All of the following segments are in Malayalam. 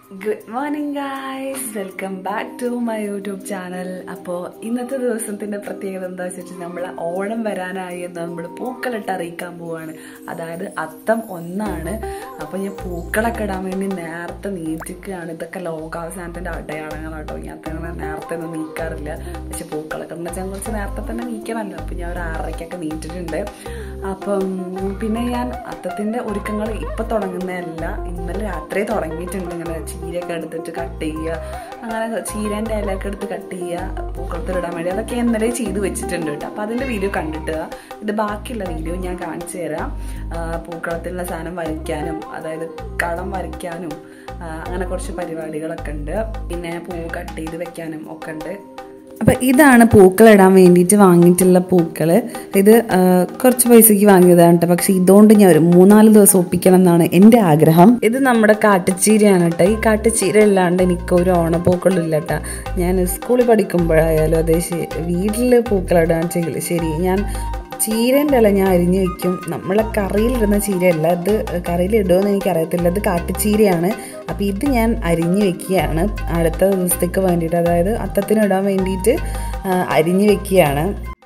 good morning guys welcome back to my YouTube channel അപ്പോൾ ഇന്നത്തെ ദിവസത്തിന്റെ പ്രത്യേകത എന്താ വെച്ചിട്ട് നമ്മൾ ഓണം വരാനായി എന്ന് നമ്മൾ പൂക്കളിട്ട് അറിയിക്കാൻ പോവാണ് അതായത് അത്തം ഒന്നാണ് അപ്പോൾ ഞാൻ പൂക്കളൊക്കെ ഇടാൻ വേണ്ടി നേരത്തെ നീറ്റിക്കുകയാണ് ഇതൊക്കെ ലോകാവസാനത്തിന്റെ അടയാളങ്ങളാണ് കേട്ടോ ഞാൻ തന്നെ നേരത്തെ ഒന്നും നീക്കാറില്ല പക്ഷെ പൂക്കളൊക്കെ എന്ന് വെച്ചാൽ കുറച്ച് നേരത്തെ തന്നെ നീക്കണമല്ലോ അപ്പോൾ ഞാൻ ഒരു ആറരയ്ക്കൊക്കെ നീറ്റിട്ടുണ്ട് അപ്പം പിന്നെ ഞാൻ അത്തത്തിന്റെ ഒരുക്കങ്ങൾ ഇപ്പൊ തുടങ്ങുന്നതല്ല ഇന്നലെ രാത്രി തുടങ്ങിയിട്ടുണ്ട് ഇങ്ങനെ ചീരയൊക്കെ എടുത്തിട്ട് കട്ട് ചെയ്യുക അങ്ങനെ ചീരേൻ്റെ ഇലയൊക്കെ എടുത്ത് കട്ട് ചെയ്യുക പൂക്കളത്തിലിടാൻ വേണ്ടി അതൊക്കെ ഇന്നലെ ചെയ്ത് വെച്ചിട്ടുണ്ട് കേട്ടോ അപ്പം അതിൻ്റെ വീഡിയോ കണ്ടിട്ട് ഇത് ബാക്കിയുള്ള വീഡിയോ ഞാൻ കാണിച്ചു തരാം ആ, പൂക്കളത്തിലുള്ള സാധനം വരയ്ക്കാനും അതായത് കളം വരയ്ക്കാനും ആ, അങ്ങനെ കുറച്ച് പരിപാടികളൊക്കെ ഉണ്ട് പിന്നെ പൂ കട്ട് ചെയ്ത് വെക്കാനും ഒക്കെ ഉണ്ട് അപ്പം ഇതാണ് പൂക്കൾ ഇടാൻ വേണ്ടിയിട്ട് വാങ്ങിയിട്ടുള്ള പൂക്കൾ ഇത് ആ, കുറച്ച് പൈസയ്ക്ക് വാങ്ങിയതാണ് കേട്ടോ പക്ഷെ ഇതുകൊണ്ട് ഞാൻ ഒരു മൂന്നാല് ദിവസം ഒപ്പിക്കണം എന്നാണ് എൻ്റെ ആഗ്രഹം ഇത് നമ്മുടെ കാട്ടുചീരയാണ് കേട്ടോ ഈ കാട്ടുചീര അല്ലാണ്ട് എനിക്ക് ഒരു ഓണപ്പൂക്കളില്ല കേട്ടോ ഞാൻ സ്കൂളിൽ പഠിക്കുമ്പോഴായാലും അതേ വീട്ടിൽ പൂക്കളിടാൻ ചെയ്യില്ല ശരി ഞാൻ ചീരേൻ്റെ ഇല ഞാൻ അരിഞ്ഞു വെക്കും നമ്മളെ കറിയിലിടുന്ന ചീരയല്ല ഇത് കറിയിൽ ഇടുമെന്ന് എനിക്കറിയത്തില്ല ഇത് കാട്ടുചീരയാണ് അപ്പോൾ ഇത് ഞാൻ അരിഞ്ഞു വെക്കുകയാണ് അടുത്ത ദിവസത്തേക്ക് വേണ്ടിയിട്ട് അതായത് അത്തത്തിന് ഇടാൻ വേണ്ടിയിട്ട് ആ, അരിഞ്ഞു വെക്കുകയാണ്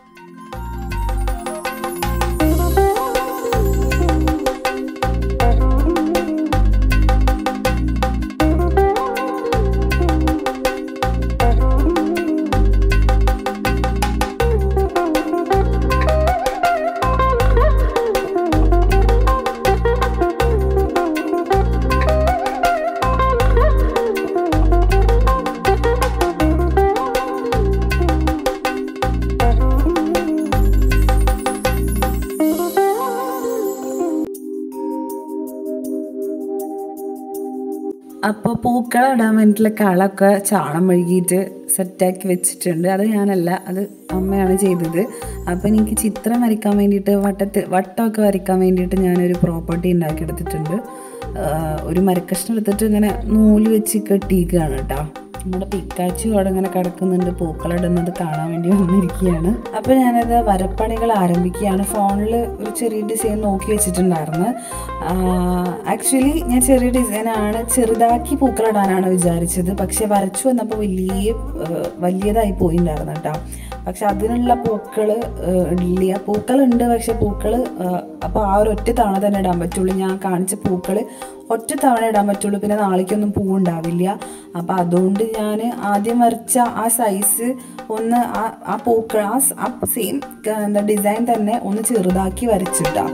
അപ്പോൾ പൂക്കൾ ഇടാൻ വേണ്ടിയിട്ടുള്ള കളമൊക്കെ ചാണം മെഴുകിയിട്ട് സെറ്റാക്കി വെച്ചിട്ടുണ്ട് അത് ഞാനല്ല അത് അമ്മയാണ് ചെയ്തത് അപ്പോൾ എനിക്ക് ചിത്രം വരയ്ക്കാൻ വേണ്ടിയിട്ട് വട്ടത്തിൽ വട്ടമൊക്കെ വരയ്ക്കാൻ വേണ്ടിയിട്ട് ഞാനൊരു പ്രോപ്പർട്ടി ഉണ്ടാക്കിയെടുത്തിട്ടുണ്ട് ആഹ് ഒരു മരക്കഷ്ണം എടുത്തിട്ട് ഇങ്ങനെ നൂല് വെച്ച് കെട്ടിയിരിക്കുകയാണ് കേട്ടോ നമ്മുടെ പിക്കാച്ചു അവിടെ ഇങ്ങനെ കിടക്കുന്നുണ്ട് പൂക്കളിടുന്നത് കാണാൻ വേണ്ടി വന്നിരിക്കുകയാണ് അപ്പോൾ ഞാനത് വരപ്പണികൾ ആരംഭിക്കുകയാണ് ഫോണിൽ ഒരു ചെറിയ ഡിസൈൻ നോക്കി വെച്ചിട്ടുണ്ടായിരുന്നു ആക്ച്വലി ഞാൻ ചെറിയ ഡിസൈനാണ് ചെറുതാക്കി പൂക്കളിടാനാണ് വിചാരിച്ചത് പക്ഷെ വരച്ചു വന്നപ്പോൾ വലിയ ആ, വലിയതായി പോയിണ്ടായിരുന്നു കേട്ടോ പക്ഷെ അതിനുള്ള പൂക്കൾ ഇല്ല പൂക്കളുണ്ട് പക്ഷെ പൂക്കൾ അപ്പോൾ ആ ഒരു ഒറ്റ തവണ തന്നെ ഇടാൻ പറ്റുള്ളൂ ഞാൻ കാണിച്ച പൂക്കൾ ഒറ്റ തവണ ഇടാൻ പറ്റുള്ളൂ പിന്നെ നാളേക്കൊന്നും പൂ ഉണ്ടാവില്ല അപ്പം അതുകൊണ്ട് ഞാൻ ആദ്യം വരച്ച ആ സൈസ് ഒന്ന് ആ ആ പൂക്കൾ ആ സ്- ആ സെയിം എന്താ ഡിസൈൻ തന്നെ ഒന്ന് ചെറുതാക്കി വരച്ചിട്ടാം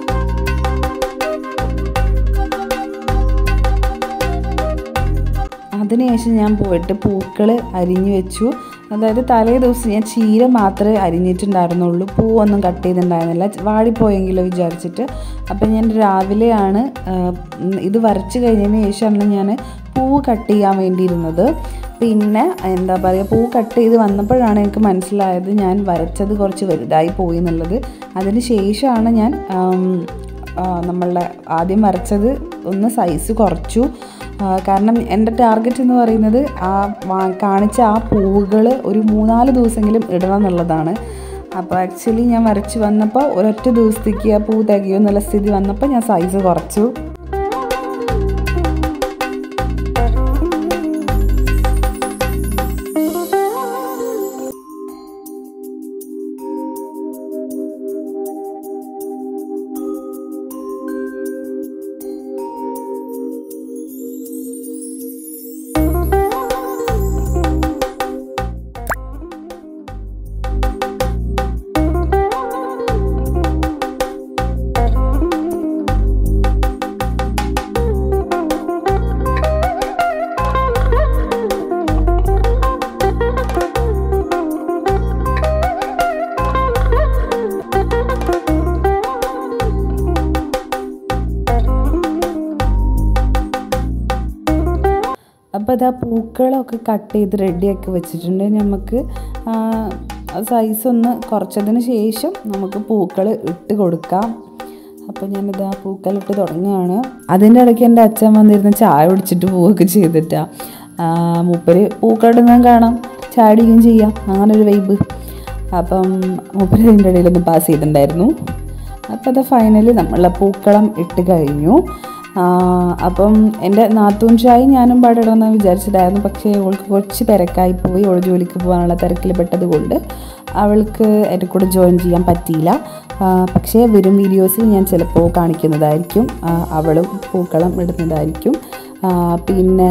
അതിനുശേഷം ഞാൻ പോയിട്ട് പൂക്കൾ അരിഞ്ഞു വെച്ചു അതായത് തലേ ദിവസം ഞാൻ ചീര മാത്രമേ അരിഞ്ഞിട്ടുണ്ടായിരുന്നുള്ളൂ പൂവൊന്നും കട്ട് ചെയ്തിട്ടുണ്ടായിരുന്നില്ല വാടിപ്പോയെങ്കിലോ വിചാരിച്ചിട്ട് അപ്പം ഞാൻ രാവിലെയാണ് ആ, ഉം, ഇത് വരച്ച് കഴിഞ്ഞതിന് ശേഷമാണ് ഞാൻ പൂവ് കട്ട് ചെയ്യാൻ വേണ്ടിയിരുന്നത് പിന്നെ എന്താ പറയുക പൂ കട്ട് ചെയ്ത് വന്നപ്പോഴാണ് എനിക്ക് മനസ്സിലായത് ഞാൻ വരച്ചത് കുറച്ച് വലുതായി പോയി എന്നുള്ളത് അതിന് ശേഷമാണ് ഞാൻ ആം, ആ, നമ്മളുടെ ആദ്യം വരച്ചത് ഒന്ന് സൈസ് കുറച്ചു ആ, കാരണം എൻ്റെ ടാർഗറ്റ് എന്ന് പറയുന്നത് ആ വാ- കാണിച്ച ആ പൂവുകൾ ഒരു മൂന്നാല് ദിവസമെങ്കിലും ഇടണം എന്നുള്ളതാണ് അപ്പോൾ ആക്ച്വലി ഞാൻ വരച്ച് വന്നപ്പോൾ ഒരൊറ്റ ദിവസത്തേക്ക് ആ പൂ തികയോ എന്നുള്ള സ്ഥിതി വന്നപ്പോൾ ഞാൻ സൈസ് കുറച്ചു അപ്പോൾ അതാ പൂക്കളൊക്കെ കട്ട് ചെയ്ത് റെഡിയാക്കി വെച്ചിട്ടുണ്ട് നമുക്ക് സൈസ് ഒന്ന് കുറച്ചതിന് ശേഷം നമുക്ക് പൂക്കൾ ഇട്ട് കൊടുക്കാം അപ്പോൾ ഞാനിത് ആ പൂക്കളിട്ട് തുടങ്ങുകയാണ് അതിൻ്റെ ഇടയ്ക്ക് എൻ്റെ അച്ഛൻ വന്നിരുന്ന് ചായ കുടിച്ചിട്ട് പോവുകയൊക്കെ ചെയ്തിട്ടാണ് മൂപ്പര് പൂക്കളിടുന്നതും കാണാം ചായ അടിക്കുകയും ചെയ്യാം അങ്ങനെ ഒരു വൈബ് അപ്പം മൂപ്പര് അതിൻ്റെ ഇടയിലൊന്ന് പാസ് ചെയ്തിട്ടുണ്ടായിരുന്നു അപ്പോൾ അത് ഫൈനലി നമ്മൾ പൂക്കളം ഇട്ട് കഴിഞ്ഞു ആ, അപ്പം എൻ്റെ നാത്തൂൻ ചായ ഞാനും പാടിടണമെന്ന് വിചാരിച്ചിട്ടായിരുന്നു പക്ഷേ അവൾക്ക് കുറച്ച് തിരക്കായി പോയി അവൾ ജോലിക്ക് പോകാനുള്ള തിരക്കിൽ പെട്ടത് കൊണ്ട് അവൾക്ക് എൻ്റെ കൂടെ ജോയിൻ ചെയ്യാൻ പറ്റിയില്ല ആ, പക്ഷേ വരും വീഡിയോസിൽ ഞാൻ ചിലപ്പോൾ കാണിക്കുന്നതായിരിക്കും ആ, അവളും പൂക്കളം ഇടുന്നതായിരിക്കും ആ, പിന്നെ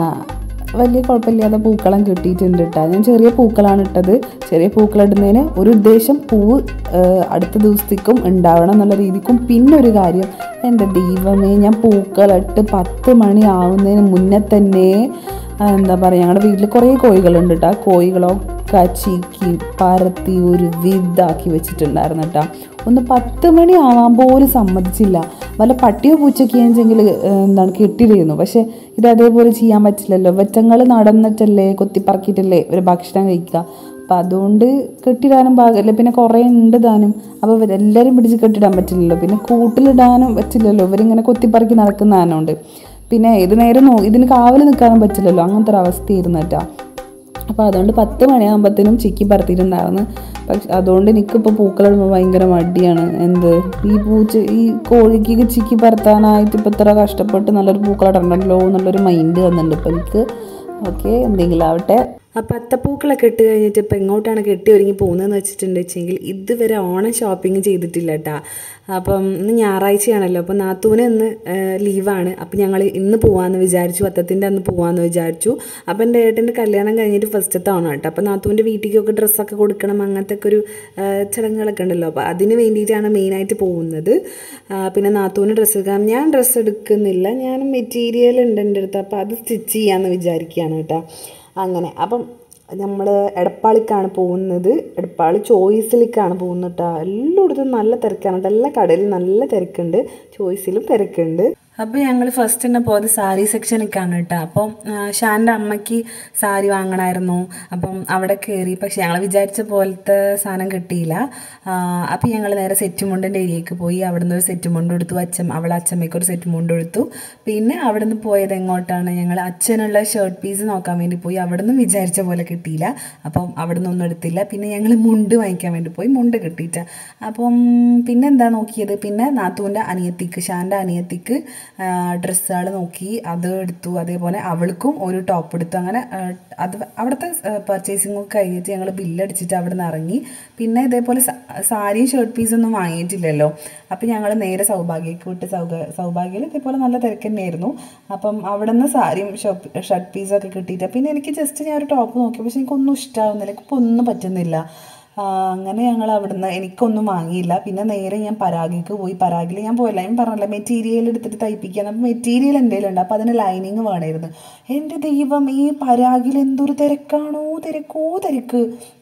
വലിയ കുഴപ്പമില്ലാതെ പൂക്കളം കിട്ടിയിട്ടുണ്ട് കേട്ടോ ഞാൻ ചെറിയ പൂക്കളാണ് ഇട്ടത് ചെറിയ പൂക്കളം ഇടുന്നതിന് ഒരു ഉദ്ദേശം പൂവ് ആ, അടുത്ത ദിവസത്തേക്കും ഉണ്ടാവണം എന്നുള്ള രീതിക്കും പിന്നെ ഒരു കാര്യം എൻ്റെ ദൈവമേ ഞാൻ പൂക്കളിട്ട് പത്ത് മണി ആവുന്നതിന് മുന്നേ തന്നെ ആ, എന്താ പറയുക ഞങ്ങളുടെ വീട്ടിൽ കുറേ കോഴികളുണ്ട് കേട്ടോ ആ കോഴികളൊക്കെ ചീക്കി പരത്തി ഒരു വിധാക്കി വെച്ചിട്ടുണ്ടായിരുന്നു കേട്ടോ ഒന്ന് പത്ത് മണി ആവാൻ പോലും സമ്മതിച്ചില്ല വല്ല പട്ടിയോ പൂച്ചൊക്കെയാണെച്ചെങ്കിൽ എന്താണ് കെട്ടിയിരുന്നു പക്ഷേ ഇത് അതേപോലെ ചെയ്യാൻ പറ്റില്ലല്ലോ വെറ്റങ്ങൾ നടന്നിട്ടല്ലേ കൊത്തിപ്പറക്കിയിട്ടല്ലേ ഒരു ഭക്ഷണം കഴിക്കുക അപ്പം അതുകൊണ്ട് കെട്ടിടാനും പാകില്ല പിന്നെ കുറേ ഉണ്ട് താനും അപ്പോൾ ഇവരെല്ലാവരും പിടിച്ച് കെട്ടിടാൻ പറ്റില്ലല്ലോ പിന്നെ കൂട്ടിലിടാനും പറ്റില്ലല്ലോ ഇവരിങ്ങനെ കൊത്തിപ്പറക്കി നടക്കുന്ന ആനോണ്ട് പിന്നെ ഇത് നേരെ നോ ഇതിന് കാവൽ നിൽക്കാനും പറ്റില്ലല്ലോ അങ്ങനത്തെ ഒരു അവസ്ഥയായിരുന്നു കേട്ടോ അപ്പോൾ അതുകൊണ്ട് പത്ത് മണിയാകുമ്പോഴത്തേനും ചിക്കി പറത്തിയിട്ടുണ്ടായിരുന്നു പക്ഷെ അതുകൊണ്ട് എനിക്കിപ്പോൾ പൂക്കളിടുമ്പോൾ ഭയങ്കര മടിയാണ് എന്ത് ഈ പൂച്ച ഈ കോഴിക്ക് ചിക്കി പറത്താനായിട്ട് ഇപ്പോൾ ഇത്ര കഷ്ടപ്പെട്ട് നല്ലൊരു പൂക്കളിടണ്ടല്ലോ എന്നുള്ളൊരു മൈൻഡ് വന്നിട്ടുണ്ട് ഇപ്പോൾ എനിക്ക് ഓക്കെ എന്തെങ്കിലും ആവട്ടെ അപ്പം അത്തപ്പൂക്കളൊക്കെ ഇട്ട് കഴിഞ്ഞിട്ട് ഇപ്പം എങ്ങോട്ടാണ് കെട്ടി ഒരുങ്ങി പോകുന്നതെന്ന് വെച്ചിട്ടുണ്ട് വെച്ചെങ്കിൽ ഇതുവരെ ഓണം ഷോപ്പിംഗ് ചെയ്തിട്ടില്ല കേട്ടാ അപ്പം ഇന്ന് ഞായറാഴ്ചയാണല്ലോ അപ്പം നാത്തൂന് ഇന്ന് ലീവാണ് അപ്പം ഞങ്ങൾ ഇന്ന് പോവാമെന്ന് വിചാരിച്ചു അത്തത്തിൻ്റെ അന്ന് പോവാമെന്ന് വിചാരിച്ചു അപ്പം എൻ്റെ ഏട്ടൻ്റെ കല്യാണം കഴിഞ്ഞിട്ട് ഫസ്റ്റത്തെ ഓണം കേട്ടോ അപ്പം നാത്തൂൻ്റെ വീട്ടിലേക്കൊക്കെ ഡ്രസ്സൊക്കെ കൊടുക്കണം അങ്ങനത്തെ ഒക്കെ ഒരു ആ, ചടങ്ങുകളൊക്കെ ഉണ്ടല്ലോ അപ്പോൾ അതിന് വേണ്ടിയിട്ടാണ് മെയിനായിട്ട് പോകുന്നത് ആ, പിന്നെ നാത്തൂന് ഡ്രസ്സ് എടുക്കാം ഞാൻ ഡ്രസ്സ് എടുക്കുന്നില്ല ഞാൻ മെറ്റീരിയൽ ഉണ്ട് എൻ്റെ അടുത്ത് അപ്പോൾ അത് സ്റ്റിച്ച് ചെയ്യാമെന്ന് വിചാരിക്കുകയാണ് കേട്ടോ അങ്ങനെ അപ്പം നമ്മൾ എടപ്പാളിക്കാണ് പോകുന്നത് എടപ്പാളി ചോയ്സിലേക്കാണ് പോകുന്നത് കേട്ടോ എല്ലായിടത്തും നല്ല തിരക്കാണ് കേട്ടോ എല്ലാ കടയിലും നല്ല തിരക്കുണ്ട് ചോയ്സിലും തിരക്കുണ്ട് അപ്പോൾ ഞങ്ങൾ ഫസ്റ്റ് തന്നെ പോയത് സാരി സെക്ഷനിലേക്കാണ് കേട്ടോ അപ്പം ഷാൻ്റെ അമ്മയ്ക്ക് സാരി വാങ്ങണമായിരുന്നു അപ്പം അവിടെ കയറി പക്ഷെ ഞങ്ങൾ വിചാരിച്ച പോലത്തെ സാധനം കിട്ടിയില്ല അപ്പം ഞങ്ങൾ നേരെ സെറ്റ് മുണ്ടിൻ്റെ ഏരിയക്ക് പോയി അവിടെ നിന്ന് ഒരു സെറ്റ് മുണ്ട് എടുത്തു അച്ഛൻ അവളെ അച്ഛമ്മയ്ക്ക് ഒരു സെറ്റ് മുണ്ട് എടുത്തു പിന്നെ അവിടെ നിന്ന് പോയത് എങ്ങോട്ടാണ് ഞങ്ങൾ അച്ഛനുള്ള ഷർട്ട് പീസ് നോക്കാൻ വേണ്ടി പോയി അവിടെ നിന്ന് വിചാരിച്ച പോലെ കിട്ടിയില്ല അപ്പം അവിടെ നിന്നൊന്നും എടുത്തില്ല പിന്നെ ഞങ്ങൾ മുണ്ട് വാങ്ങിക്കാൻ വേണ്ടി പോയി മുണ്ട് കിട്ടിയിട്ട അപ്പം പിന്നെ എന്താ നോക്കിയത് പിന്നെ നാത്തൂൻ്റെ അനിയത്തിക്ക് ഷാൻ്റെ അനിയത്തിക്ക് ഡ്രസ്സുകൾ നോക്കി അത് എടുത്തു അതേപോലെ അവൾക്കും ഒരു ടോപ്പ് എടുത്തു അങ്ങനെ ആ, അത് അവിടുത്തെ പർച്ചേസിംഗ് ഒക്കെ കഴിഞ്ഞിട്ട് ഞങ്ങൾ ബില്ലടിച്ചിട്ട് അവിടെ നിന്ന് ഇറങ്ങി പിന്നെ ഇതേപോലെ സ- സാരിയും ഷർട്ട് പീസൊന്നും വാങ്ങിയിട്ടില്ലല്ലോ അപ്പം ഞങ്ങൾ നേരെ സൗഭാഗ്യക്ക് വിട്ട് സൗക സൗഭാഗ്യയിൽ ഇതേപോലെ നല്ല തിരക്ക് തന്നെയായിരുന്നു അപ്പം അവിടെ നിന്ന് സാരിയും ഷർട്ട് ഷർട്ട് പീസൊക്കെ കിട്ടിയിട്ട് പിന്നെ എനിക്ക് ജസ്റ്റ് ഞാൻ ഒരു ടോപ്പ് നോക്കി പക്ഷെ എനിക്കൊന്നും ഇഷ്ടമാവുന്നില്ല എനിക്കിപ്പോൾ ഒന്നും പറ്റുന്നില്ല ആ, അങ്ങനെ ഞങ്ങൾ അവിടുന്ന് എനിക്കൊന്നും വാങ്ങിയില്ല പിന്നെ നേരെ ഞാൻ പരാഗിക്ക് പോയി പരാഗിൽ ഞാൻ പോയില്ല ഞാൻ പറഞ്ഞില്ല മെറ്റീരിയൽ എടുത്തിട്ട് തയ്പ്പിക്കാൻ അപ്പോൾ മെറ്റീരിയൽ എൻ്റെ ഉണ്ട് അപ്പോൾ അതിന് ലൈനിങ് വേണമായിരുന്നു എൻ്റെ ദൈവം ഈ പരാഗിൽ എന്തൊരു തിരക്കാണോ തിരക്കോ തിരക്ക്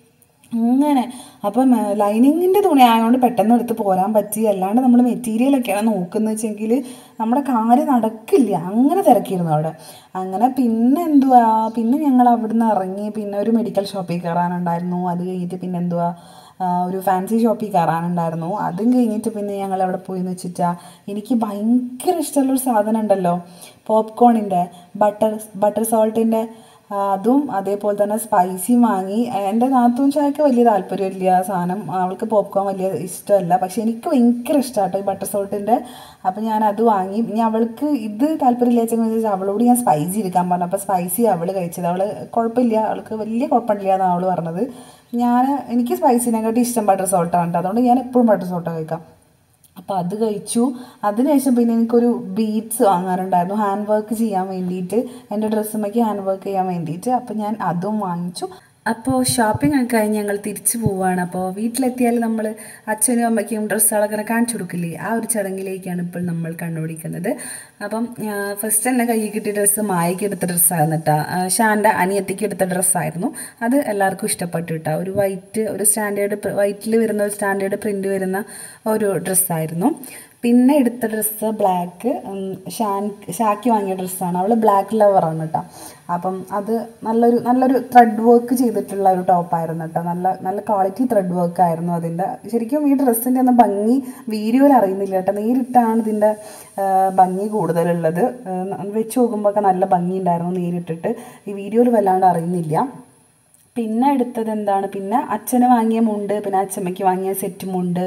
അങ്ങനെ അപ്പം ലൈനിങ്ങിൻ്റെ തുണി ആയതുകൊണ്ട് പെട്ടെന്ന് എടുത്ത് പോരാൻ പറ്റി അല്ലാണ്ട് നമ്മൾ മെറ്റീരിയലൊക്കെയാണ് നോക്കുന്നത് വെച്ചെങ്കിൽ നമ്മുടെ കാര്യം നടക്കില്ല അങ്ങനെ തിരക്കിയിരുന്നു അവിടെ അങ്ങനെ പിന്നെ എന്തുവാ പിന്നെ ഞങ്ങൾ അവിടുന്ന് ഇറങ്ങി പിന്നെ ഒരു മെഡിക്കൽ ഷോപ്പിൽ കയറാനുണ്ടായിരുന്നു അത് കഴിഞ്ഞിട്ട് പിന്നെ എന്തുവാ ആ, ഒരു ഫാൻസി ഷോപ്പിൽ കയറാനുണ്ടായിരുന്നു അതും കഴിഞ്ഞിട്ട് പിന്നെ ഞങ്ങൾ അവിടെ പോയി എന്ന് വെച്ചിട്ടാ എനിക്ക് ഭയങ്കര ഇഷ്ടമുള്ളൊരു സാധനം ഉണ്ടല്ലോ പോപ്കോണിൻ്റെ ബട്ടർ ബട്ടർ സോൾട്ടിൻ്റെ ആ, അതും അതേപോലെ തന്നെ സ്പൈസി വാങ്ങി എൻ്റെ നാത്തൂൻ ചായക്ക് വലിയ താല്പര്യമില്ല ആ സാധനം അവൾക്ക് പോപ്കോൺ വലിയ ഇഷ്ടമല്ല പക്ഷെ എനിക്ക് ഭയങ്കര ഇഷ്ടമാട്ടോ ഈ ബട്ടർ സോൾട്ടിൻ്റെ അപ്പോൾ ഞാൻ അത് വാങ്ങി ഇനി അവൾക്ക് ഇത് താല്പര്യമില്ല വെച്ചാൽ അവളോട് ഞാൻ സ്പൈസി എടുക്കാൻ പറഞ്ഞു അപ്പോൾ സ്പൈസി അവൾ കഴിച്ചത് അവൾ കുഴപ്പമില്ല അവൾക്ക് വലിയ കുഴപ്പമില്ല എന്നാണ് അവൾ പറഞ്ഞത് ഞാൻ എനിക്ക് സ്പൈസിനെക്കാട്ടി ഇഷ്ടം ബട്ടർ സോൾട്ടാണ് കേട്ടോ അതുകൊണ്ട് ഞാൻ എപ്പോഴും ബട്ടർ സോൾട്ട് കഴിക്കാം അപ്പോൾ അത് കഴിച്ചു അതിനുശേഷം പിന്നെ എനിക്കൊരു ബീഡ്സ് വാങ്ങാനുണ്ടായിരുന്നു ഹാൻഡ് വർക്ക് ചെയ്യാൻ വേണ്ടിയിട്ട് എൻ്റെ ഡ്രസ്സുമ്മയ്ക്ക് ഹാൻഡ് വർക്ക് ചെയ്യാൻ വേണ്ടിയിട്ട് അപ്പോൾ ഞാൻ അതും വാങ്ങിച്ചു അപ്പോൾ ഷോപ്പിംഗ് ഒക്കെ കഴിഞ്ഞ് ഞങ്ങൾ തിരിച്ചു പോവുകയാണ് അപ്പോൾ വീട്ടിലെത്തിയാൽ നമ്മൾ അച്ഛനും അമ്മയ്ക്കും ഡ്രസ്സുകളൊക്കെ ഇങ്ങനെ കാണിച്ചു കൊടുക്കില്ലേ ആ ഒരു ചടങ്ങിലേക്കാണ് ഇപ്പോൾ നമ്മൾ കണ്ടുപിടിക്കുന്നത് അപ്പം ഫസ്റ്റ് തന്നെ കയ്യിൽ കിട്ടിയ ഡ്രസ്സ് മായയ്ക്ക് എടുത്ത ഡ്രസ്സായിരുന്നു കേട്ടോ ഷാൻ്റെ അനിയത്തിക്ക് എടുത്ത ഡ്രസ്സായിരുന്നു അത് എല്ലാവർക്കും ഇഷ്ടപ്പെട്ടു കേട്ടോ ഒരു വൈറ്റ് ഒരു സ്റ്റാൻഡേർഡ് വൈറ്റിൽ വരുന്ന ഒരു സ്റ്റാൻഡേർഡ് പ്രിൻ്റ് വരുന്ന ഒരു ഡ്രസ്സായിരുന്നു പിന്നെ എടുത്ത ഡ്രസ്സ് ബ്ലാക്ക് ഷാൻ ഷാക്കി വാങ്ങിയ ഡ്രസ്സാണ് അവൾ ബ്ലാക്ക് ലവറാണ് കേട്ടോ അപ്പം അത് നല്ലൊരു നല്ലൊരു ത്രെഡ് വർക്ക് ചെയ്തിട്ടുള്ള ഒരു ടോപ്പായിരുന്നു കേട്ടോ നല്ല നല്ല ക്വാളിറ്റി ത്രെഡ് വർക്ക് ആയിരുന്നു അതിൻ്റെ ശരിക്കും ഈ ഡ്രസ്സിൻ്റെ ഒന്നും ഭംഗി വീഡിയോയിൽ അറിയുന്നില്ല കേട്ടോ നേരിട്ടാണ് ഇതിൻ്റെ ആ, ഭംഗി കൂടുതലുള്ളത് ആ, വെച്ച് നോക്കുമ്പോൾ ഒക്കെ നല്ല ഭംഗി ഉണ്ടായിരുന്നു നേരിട്ടിട്ട് ഈ വീഡിയോയിൽ വല്ലാണ്ട് അറിയുന്നില്ല പിന്നെ എടുത്തത് എന്താണ് പിന്നെ അച്ഛന് വാങ്ങിയ മുണ്ട് പിന്നെ അച്ഛമ്മയ്ക്ക് വാങ്ങിയ സെറ്റ് മുണ്ട്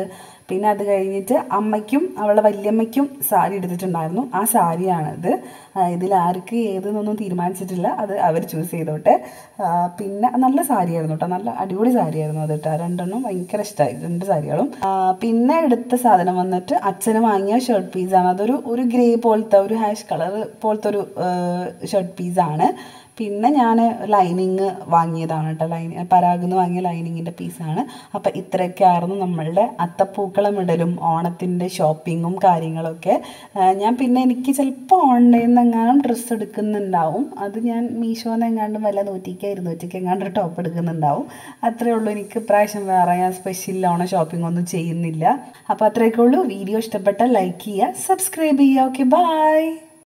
പിന്നെ അത് കഴിഞ്ഞിട്ട് അമ്മയ്ക്കും അവളുടെ വല്യമ്മയ്ക്കും സാരി എടുത്തിട്ടുണ്ടായിരുന്നു ആ സാരിയാണിത് ഇതിൽ ആർക്ക് ഏതെന്നൊന്നും തീരുമാനിച്ചിട്ടില്ല അത് അവർ ചൂസ് ചെയ്തോട്ടെ ആ, പിന്നെ നല്ല സാരിയായിരുന്നു കേട്ടോ നല്ല അടിപൊളി സാരിയായിരുന്നു അത് കേട്ടോ രണ്ടെണ്ണം ഭയങ്കര ഇഷ്ടമായി രണ്ട് സാരികളും ആ, പിന്നെ എടുത്ത സാധനം വന്നിട്ട് അച്ഛന് വാങ്ങിയ ഷർട്ട് പീസാണ് അതൊരു ഒരു ഗ്രേ പോലത്തെ ഒരു ഹാഷ് കളർ പോലത്തെ ഒരു ഷർട്ട് പീസാണ് പിന്നെ ഞാൻ ലൈനിങ് വാങ്ങിയതാണ് കേട്ടോ ലൈനിങ് പരാഗിന്ന് വാങ്ങിയ ലൈനിങ്ങിൻ്റെ പീസാണ് അപ്പോൾ ഇത്രയൊക്കെ ആയിരുന്നു നമ്മളുടെ അത്തപ്പൂക്കളം ഇടലും ഓണത്തിൻ്റെ ഷോപ്പിങ്ങും കാര്യങ്ങളൊക്കെ ആ, ഞാൻ പിന്നെ എനിക്ക് ചിലപ്പോൾ ഓൺലൈനിൽ നിന്ന് എങ്ങാനും ഡ്രസ്സ് എടുക്കുന്നുണ്ടാവും അത് ഞാൻ മീഷോന്ന് എങ്ങാണ്ടും വല്ല നൂറ്റിക്ക് ഇരുന്നൂറ്റിക്ക് എങ്ങാണ്ട് ടോപ്പ് എടുക്കുന്നുണ്ടാവും അത്രേ ഉള്ളൂ എനിക്ക് ഇപ്രാവശ്യം വേറെ ഞാൻ സ്പെഷ്യൽ ഓണ ഷോപ്പിംഗ് ഒന്നും ചെയ്യുന്നില്ല അപ്പോൾ അത്രയൊക്കെ ഉള്ളൂ വീഡിയോ ഇഷ്ടപ്പെട്ടാൽ ലൈക്ക് ചെയ്യുക സബ്സ്ക്രൈബ് ചെയ്യുക ഓക്കെ ബൈ